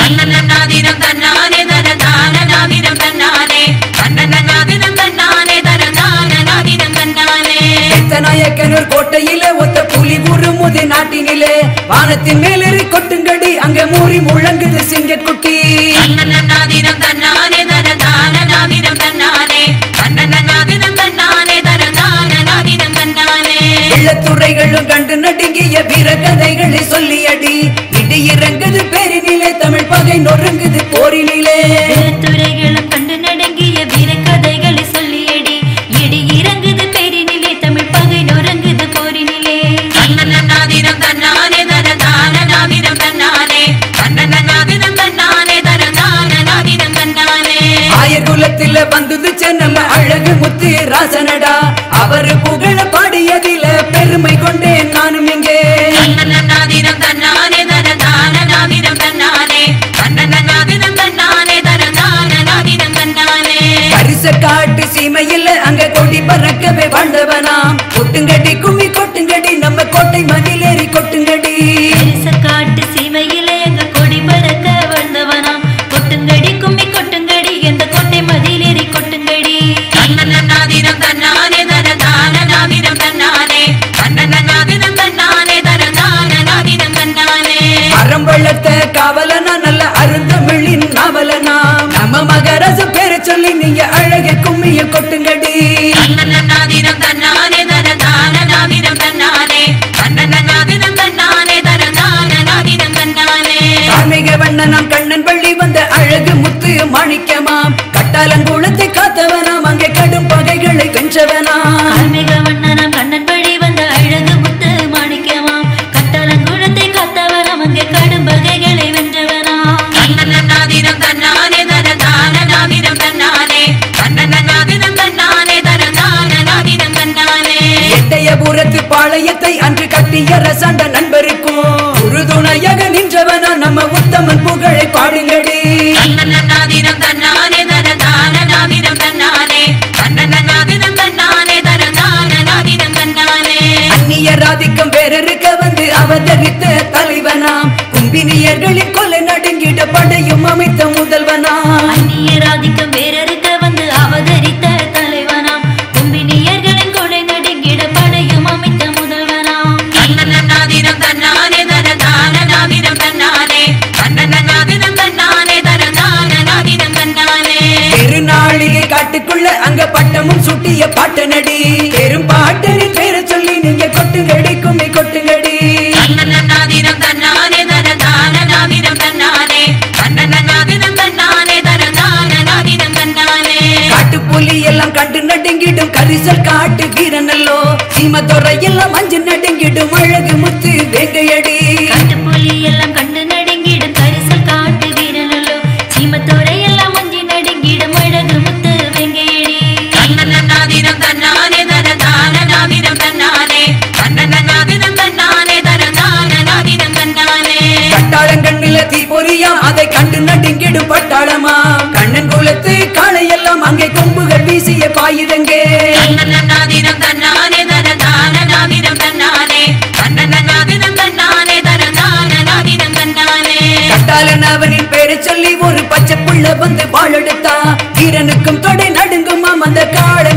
தன்னன்னாதினம் தன்னானே தன தானநாதினம் தன்னானே தன்னன்னாதினம் தன்னானே தன தானநாதினம் தன்னானே நாயக்கனூர் கோட்டையில ஒத்த புலி உருமுது நாட்டினிலே வானத்தின் மேலேறி கொட்டுங்கடி அங்க மூறி முழங்குது சிங்கக்குட்டி தன்னன்னாதினம் தன்னானே தன தானநாதினம் தன்னானே தன்னன்னாதினம் தன்னானே தன தானநாதினம் தன்னானே இளத்துறைகளும் கண்டு நடுங்கிய வீரகதைகளை சொல்லியடி இடி இறங்குது பேரினிலே தமிழ் பகை நொறுங்குது போரினிலே துறைகளும் கண்டு நடுங்கிய வீரக்கதைகளை சொல்லியடி இடி இறங்குது பேரினிலே தமிழ் பகை நொறுங்குது போரினிலே தன்னன்னாதினம் தன்னானே தன தானநாதினம் தன்னானே தன்னன்னாதினம் தன்னானே தன தானநாதினம் தன்னானே ஆயர் குலத்தில வந்தது சென்னம்ம அழகு முத்து ராசனடா அவரு புகழ பாடியதில பெருமை கொண்டேன் நானும் இங்கே தன்னன்னாதினம் தன்னானே தன தானநாதினம் தன்னானே தன்னன்னாதினம் தன்னானே தன தானநாதினம் தன்னானே பரிச காட்டு சீமையில் அங்க கொடி பறக்கவே வாழ்ந்தவனாம் கொட்டுங்கடி கும்மி கொட்டுங்கடி நம்ம கோட்டை மதிலேறி கொட்டுங்கடி காட்டு சீமையிலே எங்க கொடி பறக்க வந்தவனாம் கொட்டுங்கடி கும்மி கொட்டுங்கடி எந்த கோட்டை மதிலேறி கொட்டுங்கடி தன்னன்னாதினம் தன்னானே தன தானநாதினம் தன்னானே தன்னன்னாதினம் தன்னானே தன தானநாதினம் தன்னானே அறம் வளர்த்த காவலனா நல்ல அருந்தமிழின் நாவலனா நம்ம மகரச பேரை சொல்லி நீங்க அழக கும்மிய கொட்டுங்கடி தன்னன்னாதினம் தன்னானே தன தானநாதினம் தன்னானே தன்னன்னாதினம் தன்னானே தன தானநாதினம் தன்னானே கார்மிக வண்ணனாம் கண்ணன் பள்ளி வந்த அழகு முத்து மாணிக்கமாம் கட்டாலங்குளத்தை காத்தவனாம் அங்கே கடும் பகைகளை வென்றவனாம் ஆன்மீக வண்ணனாம் கண்ணன் படி வந்த அழகு முத்து மாணிக்கமாம் கட்டாளங்குழத்தை காத்தவராம் அங்கே கடும் பகைகளை வென்றவனாம் தன்னன்னாதினம் தன்னானே தன தானநாதினம் தன்னானே தன்னன்னாதினம் தன்னானே தன தானநாதினம் தன்னானே எட்டயபுரத்து பாளையத்தை அன்று கட்டிய ரசாண்ட நண்பருக்கும் உறுதுணையாக நின்றவனா நம்ம உத்தமன் புகழை பாடுங்கடி தன்னன்னாதினம் தன்னானே தன தானநாதினம் தன்னானே தன்னன்னாதினம் தன்னானே தன தானநாதினம் தன்னானே அந்நியர் ஆதிக்கம் வேறறுக்க வந்து அவதரித்த தலைவனாம் கும்பினியர்களின் கொலை நடுங்கிட படையும் அமைத்த முதல்வனாம் அந்நியராதிக்கம் வேறறுக்க வந்து அவதரித்த தலைவனாம் கும்பினியர்களின் கொடை நடுங்கிட படையும் அமைத்த முதல்வனாம் தன்னன்னாதினம் தன்னானே தன தானநாதினம் தன்னானே தன்னன்னாதினம் தன்னானே தன தானநாதினம் தன்னானே பெருநாளிகை காட்டுக்குள்ள அங்க பட்டமும் சுட்டிய பாட்டனடி பெரும் பாட்டனின் பேரை சொல்லி நீங்க கொட்டுங்கடி கும்மி கொட்டுங்கடி தன்னன்னாதினம் தன்னானே தன தானநாதினம் தன்னானே தன்னன்னாதினம் தன்னானே தன தானநாதினம் தன்னானே காட்டுப்புலி எல்லாம் கண்டு நடுங்கிடும் கரிசல் காட்டு வீரனல்லோ சீமத்துறை எல்லாம் அஞ்சு நடுங்கிடும் அழகு முத்து வேங்கையடி காட்டுப்புலி எல்லாம் கண்டு நடுங்கிடும் கரிசல் காட்டு வீரனல்லோ சீமத்தோரை எல்லாம் மஞ்சி நடுங்கிடும் அழகு முத்து வெங்கையடி தன்னன்னாதினம் தன்னானே தன தானநாதினம் தன்னானே தன்னன்னாதினம் தன்னானே தன தானநாதினம் தன்னானே கட்டாளங்கண்ணில தீ பொரியா அதை கண்டு நடுங்கிடும் பட்டாளமா கண்ணன் குலத்து காளையெல்லாம் அங்கே கொம்புகள் வீசிய பாயுதங்கே தன்னன்னாதினம் தன்னானே தன தானநாதினம் தன்னானே தன்னன்னாதினம் தன்னானே தன தானநாதினம் தன்னானே கட்டாளன் அவனின் பேரை சொல்லி ஒரு பச்சை புள்ள வந்து வாழெடுத்தா வீரனுக்கும் தொடை நடுங்குமாம் அந்த காளை